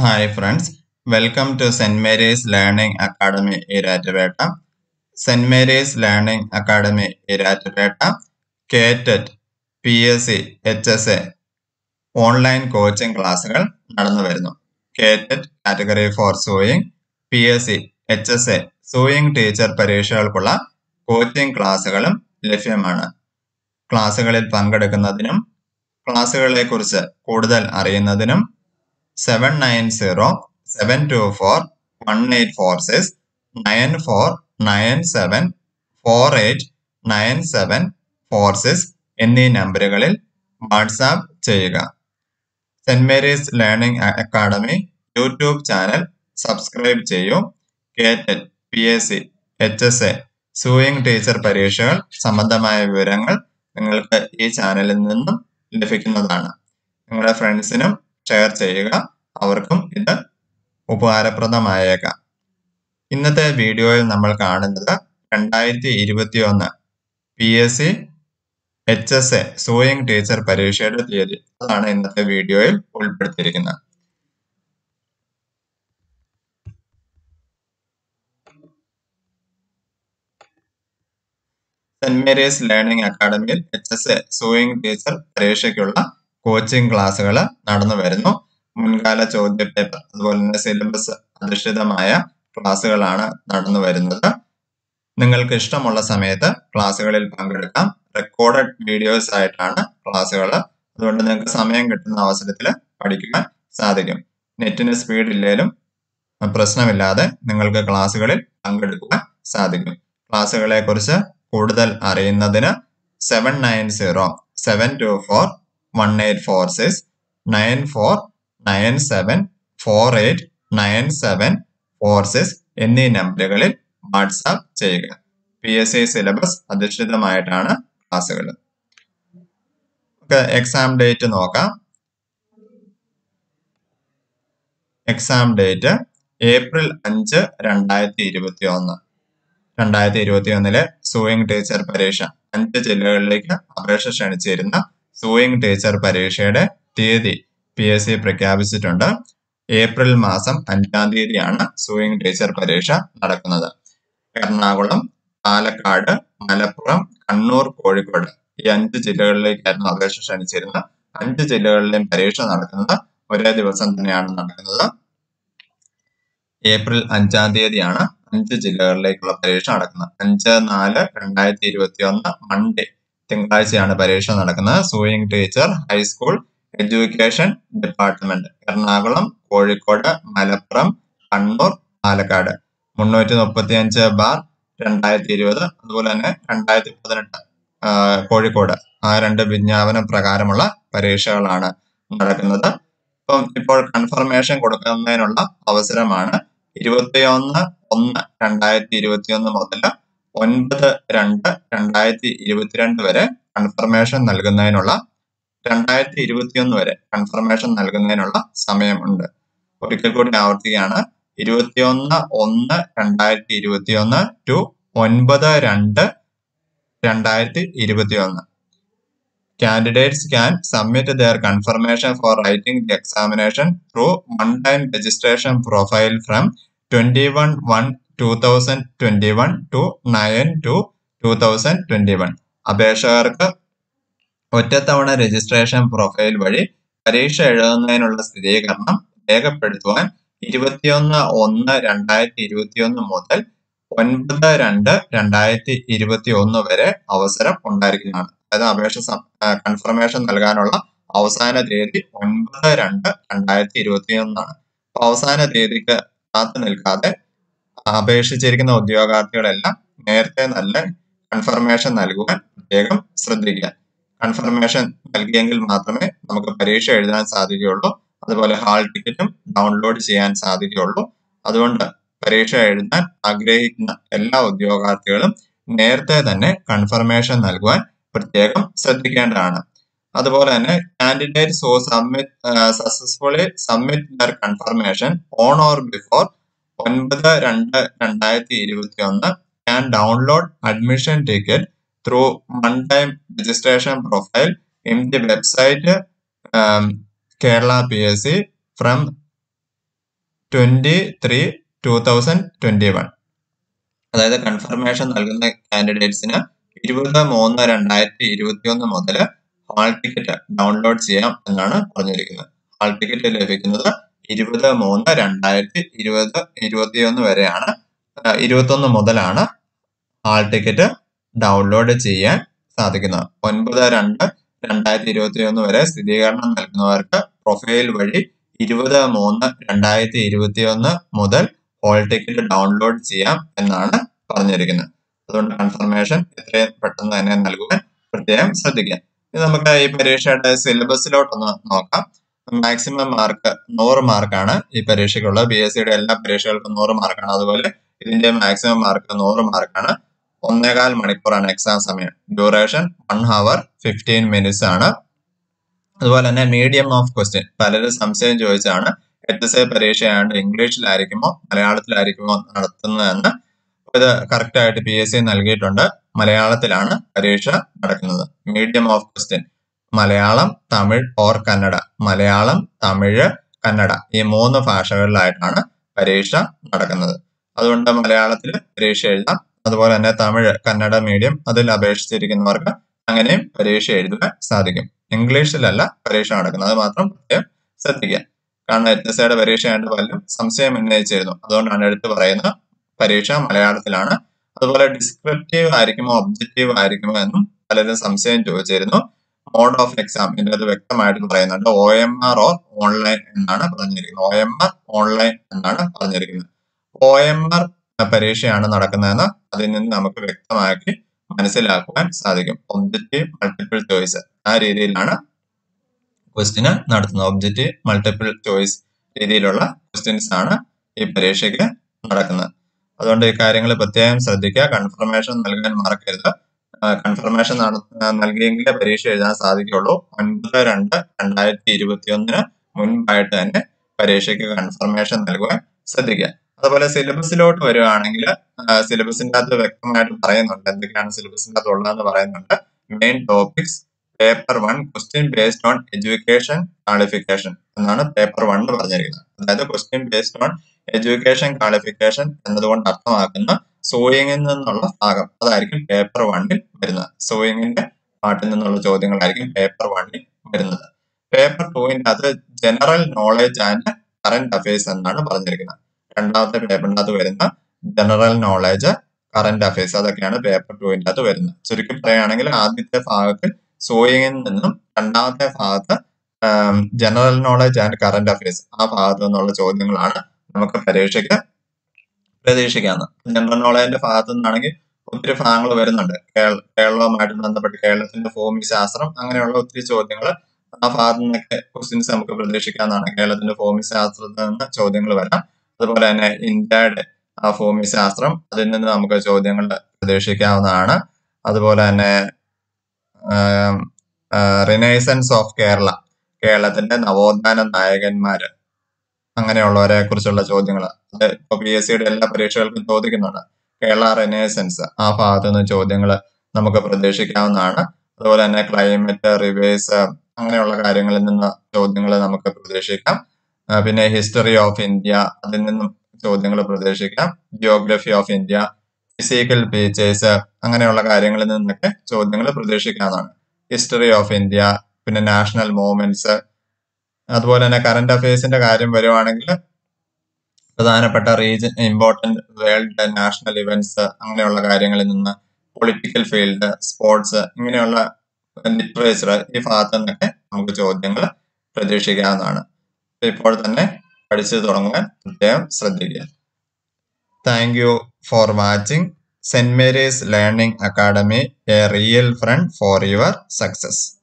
Hi friends, welcome to St. Mary's Learning Academy Erattupetta saint Mary's learning academy Erattupetta കേറ്ററ്റ് P S C H S A online coaching ക്ലാസ്സുകൾ നടന്നു വരുന്നു കേറ്ററ്റ് category four sewing P S C H S A sewing teacher പരീക്ഷകൾക്കുള്ള coaching ക്ലാസ്സുകളും ലഭ്യമാണ് ക്ലാസ്സുകളിൽ പങ്കെടുക്കുന്നതിനും ക്ലാസ്സുകളെ കുറിച്ച് കൂടുതൽ അറിയുന്നതിനും seven nine zero seven two four one eight four six nine four nine seven four eight nine seven four six എന്നീ നമ്പറുകളിൽ വാട്സാപ്പ് ചെയ്യുക saint Mary's learning academy YouTube channel subscribe ചെയ്യൂ കേറ്റൽ P S C H S A sewing teacher പരീക്ഷകൾ സംബന്ധമായ വിവരങ്ങൾ നിങ്ങൾക്ക് ഈ ചാനലിൽ നിന്നും ലഭിക്കുന്നതാണ് നിങ്ങളുടെ ഫ്രണ്ട്സിനും ഷെയർ ചെയ്യുക അവർക്കും ഇത് ഉപകാരപ്രദമായേക്കാം ഇന്നത്തെ വീഡിയോയിൽ നമ്മൾ കാണുന്നത് രണ്ടായിരത്തി ഇരുപത്തി ഒന്ന് P S C H S A sewing teacher പരീക്ഷയുടെ തീയതി അതാണ് ഇന്നത്തെ വീഡിയോയിൽ ഉൾപ്പെടുത്തിയിരിക്കുന്നത് സെന്റ് മേരീസ് ലേണിംഗ് അക്കാഡമിയിൽ H S A sewing teacher പരീക്ഷയ്ക്കുള്ള കോച്ചിങ് ക്ലാസ്സുകൾ നടന്നു വരുന്നു മുൻകാല ചോദ്യ പേപ്പർ അതുപോലെ തന്നെ സിലബസ് അധിഷ്ഠിതമായ ക്ലാസ്സുകളാണ് നടന്നു വരുന്നത് നിങ്ങൾക്ക് ഇഷ്ടമുള്ള സമയത്ത് ക്ലാസ്സുകളിൽ പങ്കെടുക്കാം റെക്കോർഡഡ് വീഡിയോസ് ആയിട്ടാണ് ക്ലാസ്സുകൾ അതുകൊണ്ട് നിങ്ങൾക്ക് സമയം കിട്ടുന്ന അവസരത്തിൽ പഠിക്കുവാൻ സാധിക്കും നെറ്റിന് സ്പീഡ് ഇല്ലേലും പ്രശ്നമില്ലാതെ നിങ്ങൾക്ക് ക്ലാസ്സുകളിൽ പങ്കെടുക്കുവാൻ സാധിക്കും ക്ലാസ്സുകളെ കുറിച്ച് കൂടുതൽ അറിയുന്നതിന് seven nine zero seven two four one eight four six nine four nine seven four eight nine seven four six എന്നീ നമ്പറുകളിൽ വാട്സാപ്പ് ചെയ്യുക പി എസ് സി സിലബസ് അധിഷ്ഠിതമായിട്ടാണ് ക്ലാസ്സുകൾ എക്സാം ഡേറ്റ് നോക്കാം എക്സാം ഡേറ്റ് ഏപ്രിൽ അഞ്ച് രണ്ടായിരത്തി ഇരുപത്തി ഒന്ന് രണ്ടായിരത്തി ഇരുപത്തി ഒന്നിലെ സൂയിങ് ടീച്ചർ പരീക്ഷ അഞ്ച് ജില്ലകളിലേക്ക് അപേക്ഷ ക്ഷണിച്ചിരുന്ന സൂയിങ് ടീച്ചർ പരീക്ഷയുടെ തീയതി പി എസ് സി പ്രഖ്യാപിച്ചിട്ടുണ്ട് ഏപ്രിൽ മാസം അഞ്ചാം തീയതിയാണ് സൂയിങ് ടീച്ചർ പരീക്ഷ നടക്കുന്നത് എറണാകുളം പാലക്കാട് മലപ്പുറം കണ്ണൂർ കോഴിക്കോട് ഈ അഞ്ച് ജില്ലകളിലേക്കായിരുന്നു അപേക്ഷ ക്ഷണിച്ചിരുന്നത് അഞ്ച് ജില്ലകളിലെയും പരീക്ഷ നടക്കുന്നത് ഒരേ ദിവസം തന്നെയാണ് നടക്കുന്നത് ഏപ്രിൽ അഞ്ചാം തീയതിയാണ് അഞ്ച് ജില്ലകളിലേക്കുള്ള പരീക്ഷ നടക്കുന്നത് അഞ്ച് നാല് രണ്ടായിരത്തി ഇരുപത്തി ഒന്ന് മൺഡേ തിങ്കളാഴ്ചയാണ് പരീക്ഷ നടക്കുന്നത് sewing teacher high school education department Ernakulam Kozhikode Malappuram Kannur Palakkad മുന്നൂറ്റി മുപ്പത്തി അഞ്ച് ബാർ രണ്ടായിരത്തി ഇരുപത് അതുപോലെ തന്നെ രണ്ടായിരത്തി പതിനെട്ട് കോഴിക്കോട് ആ രണ്ട് വിജ്ഞാപന പ്രകാരമുള്ള പരീക്ഷകളാണ് നടക്കുന്നത് ഇപ്പം ഇപ്പോൾ കൺഫർമേഷൻ കൊടുക്കുന്നതിനുള്ള അവസരമാണ് ഇരുപത്തിയൊന്ന് ഒന്ന് രണ്ടായിരത്തി ഇരുപത്തിയൊന്ന് മുതൽ ഒൻപത് രണ്ട് രണ്ടായിരത്തി ഇരുപത്തിരണ്ട് വരെ കൺഫർമേഷൻ നൽകുന്നതിനുള്ള രണ്ടായിരത്തി ഇരുപത്തിയൊന്ന് വരെ കൺഫർമേഷൻ നൽകുന്നതിനുള്ള സമയമുണ്ട് ഒരിക്കൽ കൂടി ആവർത്തിക്കുകയാണ് ഇരുപത്തിയൊന്ന് ഒന്ന് രണ്ടായിരത്തി ഇരുപത്തിയൊന്ന് ടു ഒൻപത് രണ്ട് രണ്ടായിരത്തി ഇരുപത്തിയൊന്ന് Candidates can submit their confirmation for writing the examination through one-time registration profile from 21-1-2021 to 9-2-2021. അപേക്ഷകർക്ക് ഒറ്റത്തവണ രജിസ്ട്രേഷൻ പ്രൊഫൈൽ വഴി പരീക്ഷ എഴുതുന്നതിനുള്ള സ്ഥിരീകരണം രേഖപ്പെടുത്തുവാൻ ഇരുപത്തിയൊന്ന് ഒന്ന് രണ്ടായിരത്തി ഇരുപത്തിയൊന്ന് മുതൽ ഒൻപത് രണ്ട് രണ്ടായിരത്തി ഇരുപത്തി ഒന്ന് വരെ അവസരം ഉണ്ടായിരിക്കുന്നതാണ് അതായത് അപേക്ഷ കൺഫർമേഷൻ നൽകാനുള്ള അവസാന തീയതി ഒൻപത് രണ്ട് രണ്ടായിരത്തി ഇരുപത്തി ഒന്നാണ് അവസാന തീയതിക്ക് കാത്തു നിൽക്കാതെ അപേക്ഷിച്ചിരിക്കുന്ന ഉദ്യോഗാർത്ഥികളെല്ലാം നേരത്തെ നല്ല കൺഫർമേഷൻ നൽകുവാൻ പ്രത്യേകം ശ്രദ്ധിക്കുക കൺഫർമേഷൻ നൽകിയെങ്കിൽ മാത്രമേ നമുക്ക് പരീക്ഷ എഴുതാൻ സാധിക്കുകയുള്ളൂ അതുപോലെ ഹാൾ ടിക്കറ്റും ഡൗൺലോഡ് ചെയ്യാൻ സാധിക്കുകയുള്ളൂ അതുകൊണ്ട് പരീക്ഷ എഴുതാൻ ആഗ്രഹിക്കുന്ന എല്ലാ ഉദ്യോഗാർത്ഥികളും നേരത്തെ തന്നെ കൺഫർമേഷൻ നൽകുവാൻ പ്രത്യേകം ശ്രദ്ധിക്കേണ്ടതാണ് അതുപോലെ തന്നെ candidates who submit successfully submit their confirmation on or before ഒൻപത് രണ്ട് രണ്ടായിരത്തി ഇരുപത്തി ഒന്ന് can download admission ticket through one time registration profile in the website Kerala P S C from twenty three two thousand twenty one അതായത് confirmation നൽകുന്ന കാൻഡിഡേറ്റ്സിന് ഇരുപത് മൂന്ന് രണ്ടായിരത്തി ഇരുപത്തി ഒന്ന് മുതൽ ഹാൾ ടിക്കറ്റ് ഡൗൺലോഡ് ചെയ്യാം എന്നാണ് പറഞ്ഞിരിക്കുന്നത് ഹാൾ ടിക്കറ്റ് ലഭിക്കുന്നത് ഇരുപത് മൂന്ന് രണ്ടായിരത്തി ഇരുപത് ഇരുപത്തിയൊന്ന് വരെയാണ് ഇരുപത്തി ഒന്ന് മുതലാണ് ഹാൾ ടിക്കറ്റ് ഡൗൺലോഡ് ചെയ്യാൻ സാധിക്കുന്നത് ഒൻപത് രണ്ട് രണ്ടായിരത്തി ഇരുപത്തി ഒന്ന് വരെ സ്ഥിരീകരണം നൽകുന്നവർക്ക് പ്രൊഫൈൽ വഴി ഇരുപത് മൂന്ന് രണ്ടായിരത്തി ഇരുപത്തി ഒന്ന് മുതൽ ഹോൾ ടിക്കറ്റ് ഡൗൺലോഡ് ചെയ്യാം എന്നാണ് പറഞ്ഞിരിക്കുന്നത് അതുകൊണ്ട് കൺഫർമേഷൻ എത്രയും പെട്ടെന്ന് തന്നെ നൽകുവാൻ പ്രത്യേകം ശ്രദ്ധിക്കുക ഇനി നമുക്ക് ഈ പരീക്ഷയുടെ സിലബസിലോട്ടൊന്ന് നോക്കാം മാക്സിമം മാർക്ക് നൂറ് മാർക്കാണ് ഈ പരീക്ഷയ്ക്കുള്ളത് ബി എസ് സിയുടെ എല്ലാ പരീക്ഷകൾക്കും നൂറ് മാർക്കാണ് അതുപോലെ ഇതിന്റെ മാക്സിമം മാർക്ക് നൂറ് മാർക്കാണ് ഒന്നേകാൽ മണിക്കൂറാണ് എക്സാം സമയം duration one hour fifteen minutes ആണ് അതുപോലെ തന്നെ മീഡിയം ഓഫ് ക്വസ്റ്റ്യൻ പലരും സംശയം ചോദിച്ചാണ് എച്ച് എസ് എ പരീക്ഷയാണ്ട് ഇംഗ്ലീഷിലായിരിക്കുമോ മലയാളത്തിലായിരിക്കുമോ നടത്തുന്നതെന്ന് ഇത് കറക്റ്റ് ആയിട്ട് പി എസ് സി നൽകിയിട്ടുണ്ട് മലയാളത്തിലാണ് പരീക്ഷ നടക്കുന്നത് medium of question Malayalam Tamil or Kannada Malayalam Tamil Kannada ഈ മൂന്ന് ഭാഷകളിലായിട്ടാണ് പരീക്ഷ നടക്കുന്നത് അതുകൊണ്ട് മലയാളത്തിൽ പരീക്ഷ എഴുതാം അതുപോലെ തന്നെ തമിഴ് കന്നഡ മീഡിയം അതിൽ അപേക്ഷിച്ചിരിക്കുന്നവർക്ക് അങ്ങനെയും പരീക്ഷ എഴുതുവാൻ സാധിക്കും ഇംഗ്ലീഷിലല്ല പരീക്ഷ നടക്കുന്നത് അത് മാത്രം പ്രത്യേകം ശ്രദ്ധിക്കുക കാരണം എച്ച് എസ് ഐയുടെ പരീക്ഷയായിട്ട് പലരും സംശയം ഉന്നയിച്ചിരുന്നു അതുകൊണ്ടാണ് എടുത്തു പറയുന്നത് പരീക്ഷ മലയാളത്തിലാണ് അതുപോലെ ഡിസ്ക്രിപ്റ്റീവ് ആയിരിക്കുമോ ഒബ്ജക്റ്റീവ് ആയിരിക്കുമോ എന്നും പലരും സംശയം ചോദിച്ചിരുന്നു മോഡ് ഓഫ് എക്സാം ഇതിനകത്ത് വ്യക്തമായിട്ട് പറയുന്നുണ്ട് O M R or online എന്നാണ് പറഞ്ഞിരിക്കുന്നത് ഒ എം ആർ ഓൺലൈൻ എന്നാണ് പറഞ്ഞിരിക്കുന്നത് ഒ എം ആർ പരീക്ഷയാണ് നടക്കുന്നതെന്ന് അതിൽ നിന്ന് നമുക്ക് വ്യക്തമാക്കി മനസ്സിലാക്കുവാൻ സാധിക്കും ഒബ്ജക്റ്റീവ് മൾട്ടിപ്പിൾ ചോയ്സ് ആ രീതിയിലാണ് ക്വസ്റ്റിന് നടത്തുന്നത് ഒബ്ജക്റ്റീവ് മൾട്ടിപ്പിൾ ചോയ്സ് രീതിയിലുള്ള ക്വസ്റ്റ്യൻസ് ആണ് ഈ പരീക്ഷയ്ക്ക് നടക്കുന്നത് അതുകൊണ്ട് ഈ കാര്യങ്ങൾ പ്രത്യേകം ശ്രദ്ധിക്കുക കൺഫർമേഷൻ നൽകാൻ മറക്കരുത് കൺഫർമേഷൻ നൽകിയെങ്കിലേ പരീക്ഷ എഴുതാൻ സാധിക്കുള്ളൂ ഒൻപത് രണ്ട് രണ്ടായിരത്തി ഇരുപത്തി ഒന്നിന് മുൻപായിട്ട് തന്നെ പരീക്ഷയ്ക്ക് കൺഫർമേഷൻ നൽകുവാൻ ശ്രദ്ധിക്കുക അതുപോലെ സിലബസിലോട്ട് വരികയാണെങ്കിൽ സിലബസിന്റെ അകത്ത് വ്യക്തമായിട്ട് പറയുന്നുണ്ട് എന്തൊക്കെയാണ് സിലബസിന്റെ അകത്ത് ഉള്ളതെന്ന് പറയുന്നുണ്ട് main topics paper one question based on education qualification എന്നാണ് പേപ്പർ വൺ പറഞ്ഞിരിക്കുന്നത് അതായത് question based on education qualification എന്നതുകൊണ്ട് അർത്ഥമാക്കുന്ന സോയിങ്ങിൽ നിന്നുള്ള ഭാഗം അതായിരിക്കും പേപ്പർ വണ്ണിൽ വരുന്നത് സോയിങ്ങിന്റെ പാട്ടിൽ നിന്നുള്ള ചോദ്യങ്ങളായിരിക്കും പേപ്പർ വണ്ണിൽ വരുന്നത് പേപ്പർ ടുവിന്റെ അത് general knowledge and current affairs എന്നാണ് പറഞ്ഞിരിക്കുന്നത് രണ്ടാമത്തെ പേപ്പറിന്റെ അകത്ത് വരുന്ന ജനറൽ നോളേജ് കറന്റ് അഫയേഴ്സ് അതൊക്കെയാണ് പേപ്പർ ടുവിന്റെ അകത്ത് വരുന്നത് ചുരുക്കി പറയുകയാണെങ്കിൽ ആദ്യത്തെ ഭാഗത്ത് സോയിങ്ങിൽ നിന്നും രണ്ടാമത്തെ ഭാഗത്ത് general knowledge and current affairs ആ ഭാഗത്തു നിന്നുള്ള ചോദ്യങ്ങളാണ് നമുക്ക് പരീക്ഷയ്ക്ക് പ്രതീക്ഷിക്കാവുന്നത് ജനറൽ നോളേജിന്റെ ഭാഗത്തു നിന്നാണെങ്കിൽ ഒത്തിരി ഭാഗങ്ങൾ വരുന്നുണ്ട് കേരളവുമായിട്ട് ബന്ധപ്പെട്ട് കേരളത്തിന്റെ ഭൂമി ശാസ്ത്രം അങ്ങനെയുള്ള ഒത്തിരി ചോദ്യങ്ങൾ ആ ഭാഗത്തു നിന്നൊക്കെ ക്വസ്റ്റ്യൻസ് നമുക്ക് പ്രതീക്ഷിക്കാവുന്നതാണ് കേരളത്തിന്റെ ഭൂമി ശാസ്ത്രത്തിൽ നിന്ന് ചോദ്യങ്ങൾ വരാം അതുപോലെ തന്നെ ഇന്ത്യയുടെ ആ ഭൂമി ശാസ്ത്രം അതിൽ നിന്ന് നമുക്ക് ചോദ്യങ്ങൾ പ്രതീക്ഷിക്കാവുന്നതാണ് അതുപോലെ തന്നെ റിനൈസൻസ് ഓഫ് കേരള കേരളത്തിന്റെ നവോത്ഥാന നായകന്മാര് അങ്ങനെയുള്ളവരെ കുറിച്ചുള്ള ചോദ്യങ്ങൾ അത് ഇപ്പൊ പി എസ് സിയുടെ എല്ലാ പരീക്ഷകൾക്കും ചോദിക്കുന്നുണ്ട് കേരള റിനൈസൻസ് ആ ഭാഗത്തു നിന്ന് ചോദ്യങ്ങൾ നമുക്ക് പ്രതീക്ഷിക്കാവുന്നതാണ് അതുപോലെ തന്നെ ക്ലൈമറ്റ് റിവേഴ്സ് അങ്ങനെയുള്ള കാര്യങ്ങളിൽ നിന്ന് ചോദ്യങ്ങൾ നമുക്ക് പ്രതീക്ഷിക്കാം പിന്നെ ഹിസ്റ്ററി ഓഫ് ഇന്ത്യ അതിൽ നിന്നും ചോദ്യങ്ങൾ പ്രതീക്ഷിക്കാം geography of India physical features അങ്ങനെയുള്ള കാര്യങ്ങളിൽ നിന്നൊക്കെ ചോദ്യങ്ങൾ പ്രതീക്ഷിക്കാവുന്നതാണ് ഹിസ്റ്ററി ഓഫ് ഇന്ത്യ പിന്നെ നാഷണൽ മൂവ്മെന്റ്സ് അതുപോലെ തന്നെ കറന്റ് അഫയേഴ്സിന്റെ കാര്യം വരുവാണെങ്കിൽ പ്രധാനപ്പെട്ട region important world national events അങ്ങനെയുള്ള കാര്യങ്ങളിൽ നിന്ന് പൊളിറ്റിക്കൽ ഫീൽഡ് സ്പോർട്സ് ഇങ്ങനെയുള്ള ലിറ്ററേച്ചർ ഈ ഭാഗത്തു നിന്നൊക്കെ നമുക്ക് ചോദ്യങ്ങൾ പ്രതീക്ഷിക്കാവുന്നതാണ് ഇപ്പോൾ തന്നെ പഠിച്ചു തുടങ്ങാൻ പ്രത്യേകം ശ്രദ്ധിക്കുക thank you for watching saint Mary's learning academy a real friend for your success